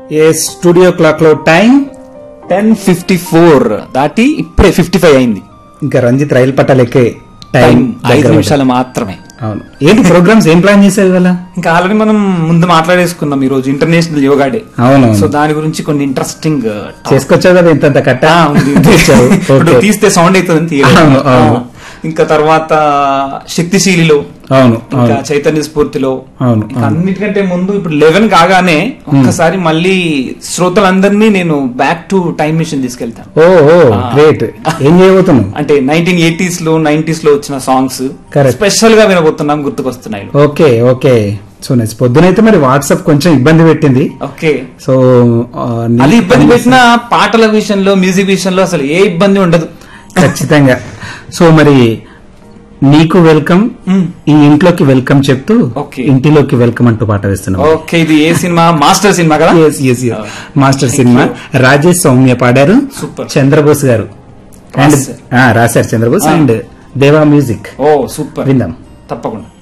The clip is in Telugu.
ఏ స్టూడియో క్లాక్ లో టైం టెన్ ఫిఫ్టీ ఫోర్ దాటి ఇప్పుడే ఫిఫ్టీ ఫైవ్ అయింది ఇంకా రంజిత్ రైలు పట్టాలు ఎక్కే టైం టైం ఐదు దగ్గర నిమిషాలు మాత్రమే పడ్డది. అవును ఏంటి ప్రోగ్రామ్స్ ఏం ప్లాన్ చేశారు ఇవాళ ఇంకా ఆల్రెడీ మనం ముందు మాట్లాడేసుకున్నాం ఈ రోజు ఇంటర్నేషనల్ యోగా డే అవును సో దాని గురించి కొన్ని ఇంట్రెస్టింగ్ చేసుకొచ్చావు కదా ఇంత కట్ట తెచ్చావు. ఇప్పుడు Okay. తీస్తే సౌండ్ అవుతుంది అవును, అవును. ఇంకా తర్వాత శక్తిశీలిలో అవును ఇంకా అవును చైతన్య స్ఫూర్తిలో అవును ఇంకా అన్నిటికంటే ముందు ఇప్పుడు లెవెన్ కాగానే ఒక్కసారి మళ్ళీ శ్రోతలందరినీ నేను బ్యాక్ టు టైం మిషన్ తీసుకెళ్తాను ఓ ఓ గ్రేట్ ఏం చేయబోతున్నావు అంటే నైన్టీన్ ఎయిటీస్ లో నైన్టీస్ లో వచ్చిన సాంగ్స్ Correct. స్పెషల్ గా వినబోతున్నాం గుర్తుకొస్తున్నాయి ఓకే ఓకే సో నెక్స్ట్ పొద్దునైతే మరి వాట్సాప్ కొంచెం ఇబ్బంది పెట్టింది ఓకే సో ఆ, నీ- అది ఇబ్బంది పెట్టిన పాటల విషయంలో మ్యూజిక్ విషయంలో అసలు ఏ ఇబ్బంది ఉండదు ఖచ్చితంగా సో మరి నీకు వెల్కమ్ మ్మ్. ఈ ఇంట్లోకి వెల్కమ్ చెప్తూ Okay. ఇంటిలోకి వెల్కమ్ అంటూ పాట వేస్తున్నాం ఓకే ఇది ఏ సినిమా మాస్టర్ సినిమా కదా Yes, yes, yes. మాస్టర్ సినిమా రాజేష్ సౌమ్య పాడారు Super. చంద్రబోస్ గారు అండ్ రాశారు. రాశారు Chandrabose Ah. And Deva music oh super విందాం తప్పకుండా